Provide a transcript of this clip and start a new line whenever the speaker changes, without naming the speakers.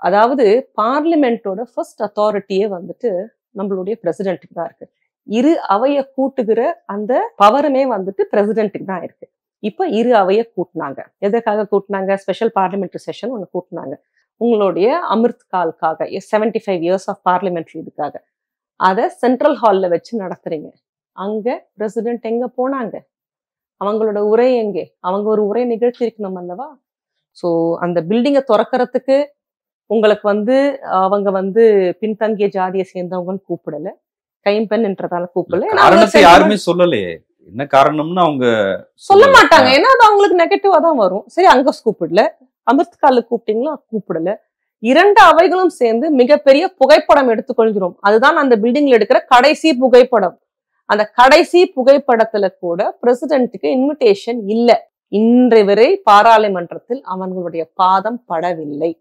அதாவது பார்லிமெண்டோட ஃபர்ஸ்ட் அத்தாரிட்டியே வந்துட்டு நம்மளுடைய பிரசிடென்ட்டுக்கு தான் இருக்கு இரு அவைய கூட்டுகிற அந்த பவருமே வந்துட்டு பிரசிடென்ட்டுக்கு தான் இருக்கு இப்ப இரு அவைய கூட்டினாங்க எதற்காக கூட்டினாங்க ஸ்பெஷல் பார்லிமெண்ட்ரி செஷன் ஒன்று கூட்டினாங்க உங்களுடைய அமிர்த் கால்காக seventy five years of parliamentary இதுக்காக அதை சென்ட்ரல் ஹாலில் வச்சு நடத்துறீங்க அங்க பிரசிடென்ட் எங்க போனாங்க அவங்களோட உரை எங்கே அவங்க ஒரு உரை நிகழ்த்தியிருக்கணும் அல்லவா ஸோ அந்த பில்டிங்கை திறக்கறதுக்கு உங்களுக்கு வந்து அவங்க வந்து பின்தங்கிய ஜாதியை சேர்ந்தவங்கன்னு கூப்பிடல கைம்பெண்ன்றதால கூப்பிடல ஏன்னா அவங்க
காரணத்தை
சென்ட்ரல்
யாருமே சொல்லலையே என்ன காரணம்னு அவங்க
சொல்ல
சொல்லல.
மாட்டாங்க ஏன்னா அது அவங்களுக்கு நெகட்டிவா தான் வரும் சரி அங்க கூப்பிடல அமிர்த் கால கூப்பிட்டீங்களா கூப்பிடல இரண்டு அவைகளும் சேர்ந்து மிகப்பெரிய புகைப்படம் எடுத்துக்கொள்கிறோம் அதுதான் அந்த பில்டிங்ல எடுக்கிற கடைசி புகைப்படம் அந்த கடைசி புகைப்படத்துல கூட பிரசிடென்ட்டுக்கு இன்விடேஷன் இல்ல இன்று வரை பாராளுமன்றத்தில் அவங்களுடைய பாதம் படவில்லை